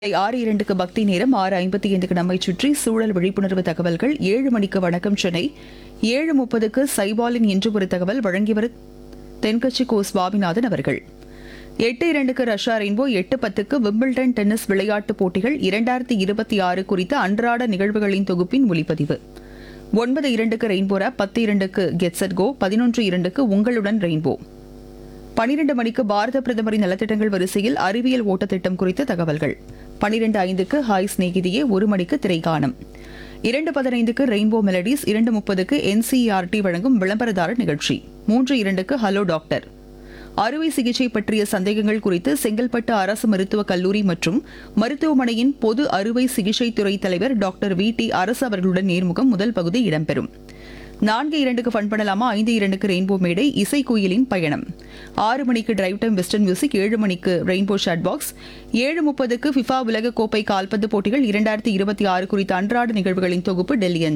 ஆறு இரண்டுக்கு பக்தி நேரம் ஆறு ஐம்பத்தி ஐந்துக்கு நம்மை சுற்றி சூழல் விழிப்புணர்வு தகவல்கள் ஏழு மணிக்கு வணக்கம் சென்னை ஏழு முப்பதுக்கு சைபாலின் இன்று ஒரு தகவல் வழங்கியவர் தென்கட்சி கோ சுவாமிநாதன் அவர்கள் எட்டு இரண்டுக்கு ரஷ்யா ரெயின்போ எட்டு பத்துக்கு விம்பிள்டன் டென்னிஸ் விளையாட்டுப் போட்டிகள் இரண்டாயிரத்தி இருபத்தி ஆறு குறித்த அன்றாட நிகழ்வுகளின் தொகுப்பின் ஒலிப்பதிவு ஒன்பது இரண்டுக்கு ரெயின்போ ரேப் பத்து இரண்டுக்கு கெட்சட் கோ பதினொன்று இரண்டுக்கு உங்களுடன் ரெயின்போ பனிரெண்டு மணிக்கு பாரத பிரதமரின் நலத்திட்டங்கள் வரிசையில் அறிவியல் ஓட்டத்திட்டம் குறித்த தகவல்கள் பனிரெண்டு ஐந்துக்கு ஹாய் சிநேகிதியே ஒரு மணிக்கு திரைகாணம் இரண்டு பதினைந்துக்கு ரெயின்போ மெலடிஸ் இரண்டு முப்பதுக்கு என்சிஆர்டி வழங்கும் விளம்பரதாரர் நிகழ்ச்சி மூன்று இரண்டுக்கு ஹலோ டாக்டர் அறுவை சிகிச்சை பற்றிய சந்தேகங்கள் குறித்து செங்கல்பட்டு அரசு மருத்துவக் கல்லூரி மற்றும் மருத்துவமனையின் பொது அறுவை சிகிச்சை துறை தலைவர் டாக்டர் வி டி அரசு அவர்களுடன் நேர்முகம் முதல் பகுதி இடம்பெறும் நான்கு இரண்டுக்கு ஃபன் பண்ணலாமா ஐந்து இரண்டுக்கு ரெயின்போ மேடை இசை குயிலின் பயணம் ஆறு மணிக்கு டிரைவ் டைம் வெஸ்டர்ன் மியூசிக் ஏழு மணிக்கு ரெயின்போ ஷாட் பாக்ஸ் ஏழு முப்பதுக்கு ஃபிஃபா உலக கோப்பை கால்பந்து போட்டிகள் இரண்டாயிரத்தி இருபத்தி ஆறு குறித்த அன்றாட நிகழ்வுகளின் தொகுப்பு டெல்லி அஞ்சல்